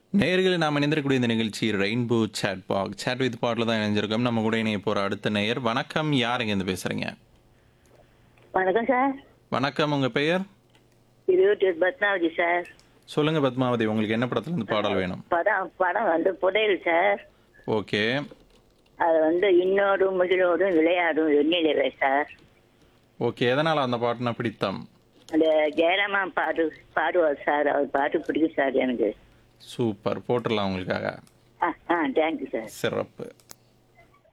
நேயர்களை நாம் இணைந்திருக்கக்கூடிய இந்த நிகழ்ச்சி rainbow chat back chat with பாட்டில் தான் இணைஞ்சிருக்கோம் நம்ம கூட இணைய போகிற அடுத்த நேயர் வணக்கம் யார் இங்கேருந்து பேசுகிறீங்க வணக்கம் சார் வணக்கம் உங்கள் பெயர் இருபத்தி பத்மாவதி சார் சொல்லுங்கள் பத்மாவதி உங்களுக்கு என்ன படத்துலேருந்து பாடல் வேணும் படம் படம் வந்து புதையல் சார் ஓகே அது வந்து இன்னோடும் முகிலோடும் விளையாடும் வெண்ணிலவே சார் ஓகே எதனால் அந்த பாட்டுனா பிடித்தம் அந்த ஜெயராமா பாடு பாடுவார் சார் அவர் பாட்டு பிடிக்கும் சார் எனக்கு சூப்பர் போட்டுடலாம் உங்களுக்காக ஆ ஆ தேங்க்யூ சார் சிறப்பு